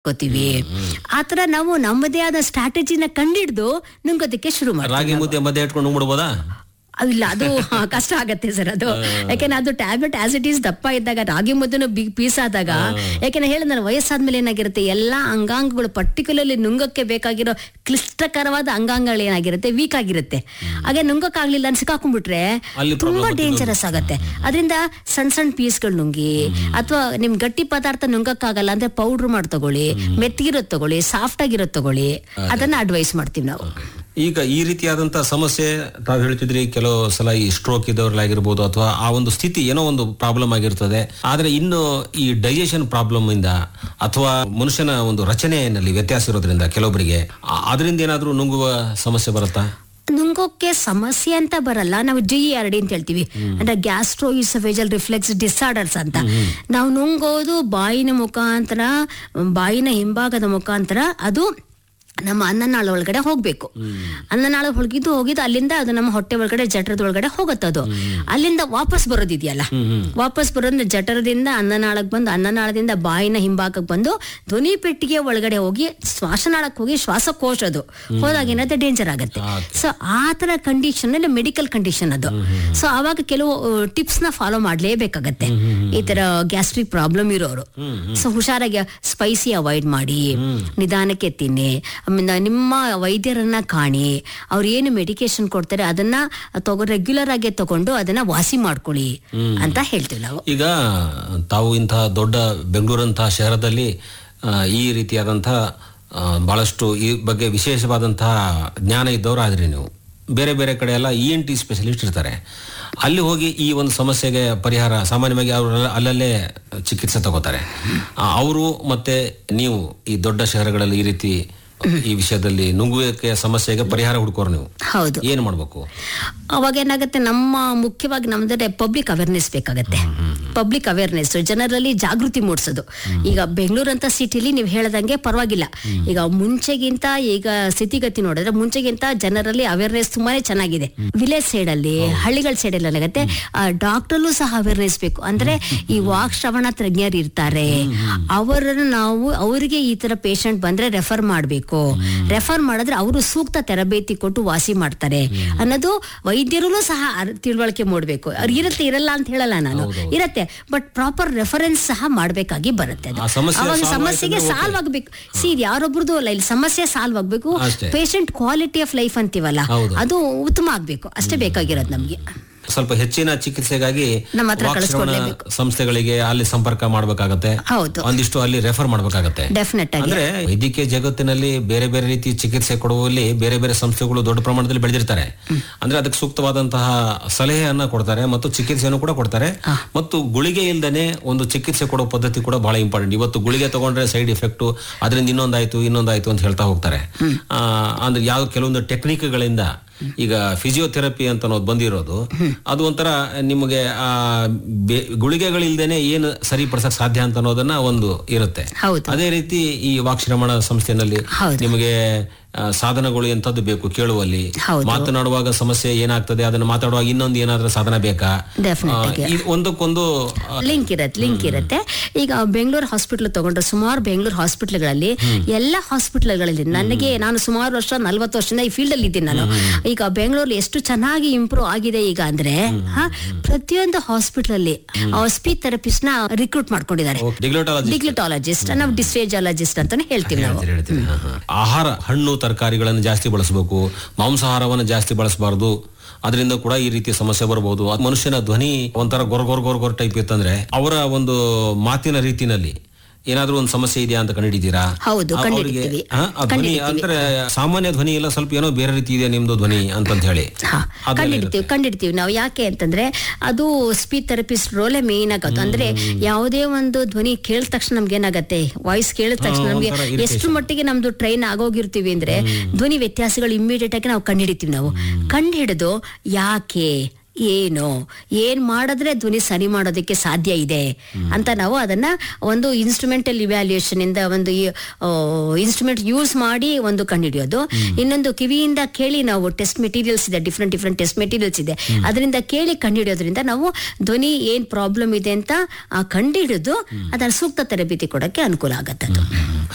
ಕೋತೀವಿ ಆತರ ನಾವು ನಮ್ಮದೇ ಆದ ಸ್ಟ್ರಾಟಜಿನ ಕಂಡಿಡ್ದು ನುಂಗೋದಕ್ಕೆ ಶುರು ಮಾಡ್ತೀವಿ ರಾಗಿ ಮುದ್ದೆ ಮಧ್ಯೆ ಇಟ್ಕೊಂಡು ನುಂಗ್ಬಿಡ್ಬೋದಾ ಇಲ್ಲ ಅದು ಹಾ, ಕಷ್ಟ ಆಗತ್ತೆ ಸರ್ ಅದು ಯಾಕೆಂದ್ರೆ ಅದು ಟ್ಯಾಬ್ಲೆಟ್ ಆಸ್ ಇಟ್ ಈಸ್ ದಪ್ಪ ಇದ್ದಾಗ ರಾಗಿ ಮುದ್ದನು ಬಿಗ್ ಪೀಸ್ ಆದಾಗ ಯಾಕೆಂದ್ರೆ ಹೇಳಿದ ನಾನು ವಯಸ್ಸಾದ್ಮೇಲೆ ಏನಾಗಿರುತ್ತೆ ಎಲ್ಲಾ ಅಂಗಾಂಗಗಳು ಪರ್ಟಿಕ್ಯುಲರ್ಲಿ ನುಂಗಕ್ಕೆ ಬೇಕಾಗಿರೋ ಕ್ಲಿಷ್ಟಕರವಾದ ಅಂಗಾಂಗಗಳು ಏನಾಗಿರುತ್ತೆ ವೀಕ್ ಆಗಿರುತ್ತೆ ಹಾಗೆ ನುಂಗಕ್ಕಾಗ್ಲಿಲ್ಲ ಅಂತ ಸಿಕ್ಕಾಕೊಂಡ್ಬಿಟ್ರೆ ಅಲ್ಲಿ ತುಂಬಾ problem ಡೇಂಜರಸ್ ಆಗತ್ತೆ ಅದರಿಂದ ಸಣ್ಣ ಸಣ್ಣ ಪೀಸ್ಗಳು ನುಂಗಿ ಅಥವಾ ನಿಮ್ ಗಟ್ಟಿ ಪದಾರ್ಥ ನುಂಗಕ್ಕಾಗಲ್ಲ ಅಂದ್ರೆ ಪೌಡ್ರ್ ಮಾಡಿ ತಗೊಳ್ಳಿ ಮೆತ್ತಗಿರೋದ್ ತಗೊಳ್ಳಿ ಸಾಫ್ಟ್ ಆಗಿರೋದ್ ತಗೊಳ್ಳಿ ಅದನ್ನ ಅಡ್ವೈಸ್ ಮಾಡ್ತೀವಿ ನಾವು ಈಗ ಈ ರೀತಿಯಾದಂತ ಸಮಸ್ಯೆ ತಾವು ಹೇಳ್ತಿದ್ರಿ ಕೆಲವು ಸಲ ಈ ಸ್ಟ್ರೋಕ್ ಇದ್ದವ್ರಲ್ಲಾಗಿರ್ಬೋದು ಅಥವಾ ಆ ಒಂದು ಸ್ಥಿತಿ ಏನೋ ಒಂದು ಪ್ರಾಬ್ಲಮ್ ಆಗಿರ್ತದೆ ಆದ್ರೆ ಇನ್ನು ಈ ಡೈಜೆಷನ್ ಪ್ರಾಬ್ಲಮ್ ಇಂದ ಅಥವಾ ಮನುಷ್ಯನ ಒಂದು ರಚನೆಯಲ್ಲಿ ವ್ಯತ್ಯಾಸ ಇರೋದ್ರಿಂದ ಕೆಲವೊಬ್ಬರಿಗೆ ಆ- ಅದರಿಂದ ಏನಾದ್ರೂ ನುಂಗುವ ಸಮಸ್ಯೆ ಬರುತ್ತಾ ನುಂಗೋಕೆ ಸಮಸ್ಯೆ ಅಂತ ಬರಲ್ಲ ನಾವು ಡಿ ಆರ್ ಡಿ ಅಂತ ಹೇಳ್ತೀವಿ ಅಂದ್ರೆ ಗ್ಯಾಸ್ಟ್ರೋ ಇಸಫೇಜಲ್ ರಿಫ್ಲೆಕ್ಸ್ ಡಿಸಾರ್ಡರ್ಸ್ ಅಂತ ನಾವು ನುಂಗೋದು ಬಾಯಿನ ಮುಖಾಂತರ ಬಾಯಿನ ಹಿಂಭಾಗದ ಮುಖಾಂತರ ಅದು ನಮ್ಮ ಅನ್ನನಾಳ ಒಳಗಡೆ ಹೋಗ್ಬೇಕು ಅನ್ನನಾಳ ಹೊಳಗಿದ್ದು ಹೋಗಿದ್ದು ಅಲ್ಲಿಂದ ಅದು ನಮ್ಮ ಹೊಟ್ಟೆ ಒಳಗಡೆ ಜಠರದ ಒಳಗಡೆ ಹೋಗುತ್ತದು ಅಲ್ಲಿಂದ ವಾಪಸ್ ಬರೋದಿದೆಯಲ್ಲ ವಾಪಸ್ ಬರೋದ್ರೆ ಜಠರದಿಂದ ಅನ್ನನಾಳಕ್ಕೆ ಬಂದು ಅನ್ನನಾಳದಿಂದ ಬಾಯಿನ ಹಿಂಭಾಗಕ್ಕೆ ಬಂದು ಧ್ವನಿ ಪೆಟ್ಟಿಗೆ ಒಳಗಡೆ ಹೋಗಿ ಶ್ವಾಸನಾಳಕ್ಕೆ ಹೋಗಿ ಶ್ವಾಸಕೋಶ ಅದು ಹೋದಾಗ ಏನಾದ್ರೆ ಡೇಂಜರ್ ಆಗುತ್ತೆ ಸೊ ಆ ತರ ಕಂಡೀಷನ್ ಅಲ್ಲಿ ಮೆಡಿಕಲ್ ಕಂಡೀಷನ್ ಅದು ಸೊ ಆವಾಗ ಕೆಲವು ಟಿಪ್ಸ್ ನ ಫಾಲೋ ಮಾಡ್ಲೇಬೇಕಾಗತ್ತೆ ಈ ತರ ಗ್ಯಾಸ್ಟ್ರಿಕ್ ಪ್ರಾಬ್ಲಮ್ ಇರೋರು ಸೊ ಹುಷಾರಾಗಿ ಸ್ಪೈಸಿ ಅವಾಯ್ಡ್ ಮಾಡಿ ನಿಧಾನಕ್ಕೆ ತಿನ್ನಿ ಆಮೇಲೆ ನಿಮ್ಮ ವೈದ್ಯರನ್ನ ಕಾಣಿ ಅವ್ರು ಏನು ಮೆಡಿಕೇಶನ್ ಕೊಡ್ತಾರೆ ಅದನ್ನ ತಗೋ ರೆಗ್ಯುಲರ್ ಆಗಿ ತಗೊಂಡು ಅದನ್ನ ವಾಸಿ ಮಾಡ್ಕೊಳ್ಳಿ ಅಂತ ಹೇಳ್ತೀವಿ ನಾವು ಈಗ ತಾವು ಇಂತಹ ದೊಡ್ಡ ಬೆಂಗಳೂರಂತಹ ಶಹರದಲ್ಲಿ ಆ, ಈ ರೀತಿಯಾದಂತಹ ಆ, ಬಹಳಷ್ಟು ಈ ಬಗ್ಗೆ ವಿಶೇಷವಾದಂತಹ ಜ್ಞಾನ ಇದ್ದವರು ಆದ್ರಿ ನೀವು ಬೇರೆ ಬೇರೆ ಕಡೆ ಎಲ್ಲ ಇ ಎನ್ ಟಿ ಸ್ಪೆಷಲಿಸ್ಟ್ ಇರ್ತಾರೆ ಅಲ್ಲಿ ಹೋಗಿ ಈ ಒಂದು ಸಮಸ್ಯೆಗೆ ಪರಿಹಾರ ಸಾಮಾನ್ಯವಾಗಿ ಅವರು ಅಲ್ಲಲ್ಲೇ ಚಿಕಿತ್ಸೆ ತಗೋತಾರೆ ಅವರು ಮತ್ತೆ ನೀವು ಈ ದೊಡ್ಡ ಶಹರಗಳಲ್ಲಿ ಈ ರೀತಿ ಈ ವಿಷಯದಲ್ಲಿ ನುಂಗುವಿಕೆ ಸಮಸ್ಯೆಗೆ ಪರಿಹಾರ ಹುಡುಕೋರು ನೀವು ಹೌದು ಏನು ಮಾಡಬೇಕು ಅವಾಗ ಏನಾಗುತ್ತೆ ನಮ್ಮ ಮುಖ್ಯವಾಗಿ ನಮ್ದ್ರೆ ಪಬ್ಲಿಕ್ ಅವೇರ್ನೆಸ್ ಬೇಕಾಗತ್ತೆ ಪಬ್ಲಿಕ್ ಅವೇರ್ನೆಸ್ ಜನರಲ್ಲಿ ಜಾಗೃತಿ ಮೂಡಿಸೋದು ಈಗ ಬೆಂಗಳೂರಂತ ಸಿಟಿಲಿ ನೀವು ಹೇಳ್ದಂಗೆ ಪರವಾಗಿಲ್ಲ ಈಗ ಮುಂಚೆಗಿಂತ ಈಗ ಸ್ಥಿತಿಗತಿ ನೋಡಿದ್ರೆ ಮುಂಚೆಗಿಂತ ಜನರಲ್ಲಿ ಅವೇರ್ನೆಸ್ ತುಂಬಾನೇ ಚೆನ್ನಾಗಿದೆ ವಿಲೇಜ್ ಸೈಡ್ ಅಲ್ಲಿ ಹಳ್ಳಿಗಳ ಸೈಡ್ ಅಲ್ಲಿ ಏನಾಗುತ್ತೆ ಡಾಕ್ಟರ್ಲು ಸಹ ಅವೇರ್ನೆಸ್ ಬೇಕು ಅಂದ್ರೆ ಈ ವಾಕ್ ಶ್ರವಣ ತಜ್ಞರು ಇರ್ತಾರೆ ಅವರನ್ನು ನಾವು ಅವರಿಗೆ ಈ ತರ ಪೇಷಂಟ್ ಬಂದ್ರೆ ರೆಫರ್ ಮಾಡಬೇಕು ರೆಫರ್ ಮಾಡಿದ್ರೆ ಅವರು ಸೂಕ್ತ ತರಬೇತಿ ಕೊಟ್ಟು ವಾಸಿ ಮಾಡ್ತಾರೆ ಅನ್ನೋದು ವೈದ್ಯರು ಸಹ ಅರ್- ತಿಳುವಳಿಕೆ ಮೂಡಬೇಕು ಅವ್ರು ಇರುತ್ತೆ ಇರಲ್ಲ ಅಂತ ಹೇಳಲ್ಲ ನಾನು ಇರತ್ತೆ ಬಟ್ ಪ್ರಾಪರ್ ರೆಫರೆನ್ಸ್ ಸಹ ಮಾಡ್ಬೇಕಾಗಿ ಬರುತ್ತೆ ಅದು ಆ ಸಮಸ್ಯೆ ಅವಾಗ solve ಸಮಸ್ಯೆಗೆ ಆಯ್ತಂದ್ರೆ ಸಾಲ್ವ್ ಆಗ್ಬೇಕು ಸಿ ಇದು ಯಾರೊಬ್ರದ್ದು ಅಲ್ಲ ಇಲ್ಲಿ ಸಮಸ್ಯೆ ಸಾಲ್ವ್ ಆಗ್ಬೇಕು ಅಷ್ಟೇ. ಪೇಷಂಟ್ ಕ್ವಾಲಿಟಿ ಆಫ್ ಲೈಫ್ ಅಂತೀವಲ್ಲ ಹೌದು. ಅದು ಉತ್ತಮ ಆಗ್ಬೇಕು ಅಷ್ಟೇ ಬೇಕಾಗಿರೋದು ನಮ್ಗೆ ಸ್ವಲ್ಪ ಹೆಚ್ಚಿನ ಚಿಕಿತ್ಸೆಗಾಗಿ ನಮ್ಮ ಹತ್ರ ವಾಕ್ ಶ್ರವಣ ಕಳಿಸ್ಕೊಡ್ಲೇಬೇಕು. ಸಂಸ್ಥೆಗಳಿಗೆ ಅಲ್ಲಿ ಸಂಪರ್ಕ ಮಾಡ್ಬೇಕಾಗತ್ತೆ ಹೌದು ಒಂದಿಷ್ಟು ಅಲ್ಲಿ ರೆಫರ್ ಮಾಡ್ಬೇಕಾಗತ್ತೆ ಡೆಫಿನೆಟ್ ಆಗಿ ಅಂದ್ರೆ ವೈದ್ಯಕೀಯ ಜಗತ್ತಿನಲ್ಲಿ ಬೇರೆ ಬೇರೆ ರೀತಿ ಚಿಕಿತ್ಸೆ ಕೊಡುವಲ್ಲಿ ಬೇರೆ ಬೇರೆ ಸಂಸ್ಥೆಗಳು ದೊಡ್ಡ ಪ್ರಮಾಣದಲ್ಲಿ ಬೆಳೆದಿರ್ತಾರೆ ಅಂದ್ರೆ ಅದಕ್ಕೆ ಸೂಕ್ತವಾದಂತಹ ಸಲಹೆಯನ್ನ ಕೊಡ್ತಾರೆ ಮತ್ತು ಚಿಕಿತ್ಸೆಯನ್ನು ಕೂಡ ಕೊಡ್ತಾರೆ ಮತ್ತು ಗುಳಿಗೆ ಇಲ್ದೇನೆ ಒಂದು ಚಿಕಿತ್ಸೆ ಕೊಡೋ ಪದ್ಧತಿ ಕೂಡ ಬಹಳ ಇಂಪಾರ್ಟೆಂಟ್ ಇವತ್ತು ಗುಳಿಗೆ ತಗೊಂಡ್ರೆ ಸೈಡ್ ಎಫೆಕ್ಟ್ ಅದರಿಂದ ಇನ್ನೊಂದಾಯ್ತು ಇನ್ನೊಂದಾಯ್ತು ಅಂತ ಹೇಳ್ತಾ ಹೋಗ್ತಾರೆ ಆ, ಅಂದ್ರೆ ಯಾವ ಕೆಲವೊಂದು ಟೆಕ್ನಿಕ್ಗಳಿಂದ ಈಗ ಫಿಸಿಯೋಥೆರಪಿ ಅಂತ ಅನ್ನೋದು ಬಂದಿರೋದು ಅದು ಒಂಥರ ನಿಮಗೆ ಆ ಬೆ- ಗುಳಿಗೆಗಳಿಲ್ದೇನೆ ಏನು ಸರಿಪಡಿಸಕ್ ಸಾಧ್ಯ ಅಂತ ಅನ್ನೋದನ್ನ ಒಂದು ಇರುತ್ತೆ ಹೌದು ಅದೇ ರೀತಿ ಈ ವಾಕ್ಶ್ರಮಣ ಸಂಸ್ಥೆನಲ್ಲಿ ಹೌದು. ನಿಮಗೆ ಆ, ಸಾಧನಗಳು ಎಂತದ್ದು ಬೇಕು ಕೇಳುವಲ್ಲಿ ಹೌದು. ಮಾತನಾಡುವಾಗ ಸಮಸ್ಯೆ ಏನಾಗ್ತದೆ ಅದನ್ನ ಮಾತಾಡುವಾಗ ಇನ್ನೊಂದು ಏನಾದ್ರೂ ಸಾಧನ ಬೇಕಾ Definite ಆ, ಆಗಿ. ಇದು ಒಂದಕ್ಕೊಂದು ಆ, ಲಿಂಕ್ ಇರತ್ತೆ ಲಿಂಕ್ ಇರುತ್ತೆ ಈಗ ಬೆಂಗಳೂರು ಹಾಸ್ಪಿಟಲ್ ತಗೊಂಡ್ರೆ ಸುಮಾರು ಬೆಂಗಳೂರು ಹಾಸ್ಪಿಟಲ್ಗಳಲ್ಲಿ ಎಲ್ಲ ಹಾಸ್ಪಿಟಲ್ಗಳಲ್ಲಿ ನನಗೆ ನಾನು ಸುಮಾರು ವರ್ಷ ನಲ್ವತ್ತು ವರ್ಷದಿಂದ ಈ ಫೀಲ್ಡ್ ಅಲ್ಲಿ ಇದ್ದೀನಿ ನಾನು ಈಗ ಬೆಂಗಳೂರಲ್ಲಿ ಎಷ್ಟು ಚೆನ್ನಾಗಿ ಇಂಪ್ರೂವ್ ಆಗಿದೆ ಈಗ ಅಂದ್ರೆ ಹ, ಪ್ರತಿಯೊಂದು ಹಾಸ್ಪಿಟಲ್ ಅಲ್ಲಿ ಸ್ಪೀಚ್ ಥೆರಪಿಸ್ಟ್ ನ ರಿಕ್ರೂಟ್ ಮಾಡ್ಕೊಂಡಿದ್ದಾರೆ ಡಿಗ್ಲೋಟಾಲಜಿ ಡಿಗ್ಲಿಟಾಲಜಿಸ್ಟ್ ನಾವು ಡಿಸ್ಫೇಜಾಲಜಿಸ್ಟ್ ಅಂತಾನೆ ಹೇಳ್ತೀವಿ ನಾವು ಹೇಳ್ತೀರಿ, ಹೇಳ್ತೀರಿ. ಹಾ, ಹಾ. ಆಹಾರ ಹಣ್ಣು ತರಕಾರಿಗಳನ್ನು ಜಾಸ್ತಿ ಬಳಸಬೇಕು ಮಾಂಸಾಹಾರವನ್ನು ಜಾಸ್ತಿ ಬಳಸಬಾರದು ಅದರಿಂದ ಕೂಡ ಈ ರೀತಿಯ ಸಮಸ್ಯೆ ಬರಬಹುದು ಅದ್ ಮನುಷ್ಯನ ಧ್ವನಿ ಒಂಥರ ಗೊರ್ ಗೊರ್ ಗೊರ್ ಗೊರ್ ಟೈಪ್ ಇತ್ತಂದ್ರೆ ಅವರ ಒಂದು ಮಾತಿನ ರೀತಿನಲ್ಲಿ ಏನಾದ್ರೂ ಒಂದು ಸಮಸ್ಯೆ ಇದೆಯಾ ಅಂತ ಕಂಡಿದ್ದೀರಾ ಹೌದು, ಆ- ಕಂಡಿಡಿತೀವಿ. ಅವ್ರಿಗೆ, ಹಾ, ಆ ಧ್ವನಿ ಅಂದ್ರೆ ಸಾಮಾನ್ಯ ಧ್ವನಿ ಇಲ್ಲ ಸ್ವಲ್ಪ ಏನೋ ಬೇರೆ ರೀತಿ ಇದೆ ನಿಮ್ದು ಧ್ವನಿ ಅಂತಂತ ಹೇಳಿ ಹಾ, ಅದೆಲ್ಲ ಕಂಡಿಡ್ತೀವಿ ಕಂಡಿಡ್ತೀವಿ ನಾವು ಯಾಕೆ ಅಂತಂದ್ರೆ ಅದು ಸ್ಪೀಚ್ ಥೆರಪಿಸ್ಟ್ ರೋಲೇ ಮೇನ್ ಆಗೋದು ಅಂದ್ರೆ ಯಾವುದೇ ಒಂದು ಧ್ವನಿ ಕೇಳಿದ ತಕ್ಷಣ ನಮ್ಗೆ ಏನಾಗತ್ತೆ ವಾಯ್ಸ್ ಕೇಳಿದ ತಕ್ಷಣ ಹಾ, ನಮ್ಗೆ ಒಂಥರ irritation. ಎಷ್ಟು ಮಟ್ಟಿಗೆ ನಮ್ದು ಟ್ರೈನ್ ಆಗೋಗಿರ್ತೀವಿ ಅಂದ್ರೆ ಧ್ವನಿ ವ್ಯತ್ಯಾಸಗಳು ಇಮ್ಮಿಡಿಯೇಟ್ ಆಗಿ ನಾವು ಕಂಡಿಡಿತೀವಿ ನಾವು ಕಂಡು ಹಿಡಿದು ಯಾಕೆ ಏನು ಏನ್ ಮಾಡಿದ್ರೆ ಧ್ವನಿ ಸರಿ ಮಾಡೋದಕ್ಕೆ ಸಾಧ್ಯ ಇದೆ ಅಂತ ನಾವು ಅದನ್ನ ಒಂದು ಇನ್ಸ್ಟ್ರೂಮೆಂಟಲ್ ಇವ್ಯಾಲ್ಯೂಯೇಷನ್ ಇಂದ ಒಂದು ಇನ್ಸ್ಟ್ರೂಮೆಂಟ್ ಯೂಸ್ ಮಾಡಿ ಒಂದು ಕಂಡುಹಿಡಿಯೋದು ಇನ್ನೊಂದು ಕಿವಿಯಿಂದ ಕೇಳಿ ನಾವು ಟೆಸ್ಟ್ ಮೆಟೀರಿಯಲ್ಸ್ ಇದೆ ಡಿಫ್ರೆಂಟ್ ಡಿಫ್ರೆಂಟ್ ಟೆಸ್ಟ್ ಮೆಟೀರಿಯಲ್ಸ್ ಇದೆ ಅದರಿಂದ ಕೇಳಿ ಕಂಡುಹಿಡಿಯೋದ್ರಿಂದ ನಾವು ಧ್ವನಿ ಏನ್ ಪ್ರಾಬ್ಲಮ್ ಇದೆ ಅಂತ ಆ, ಕಂಡುಹಿಡಿದು ಅದನ್ನ ಸೂಕ್ತ ತರಬೇತಿ ಕೊಡಕ್ಕೆ ಅನುಕೂಲ ಆಗತ್ತೆ ಅದು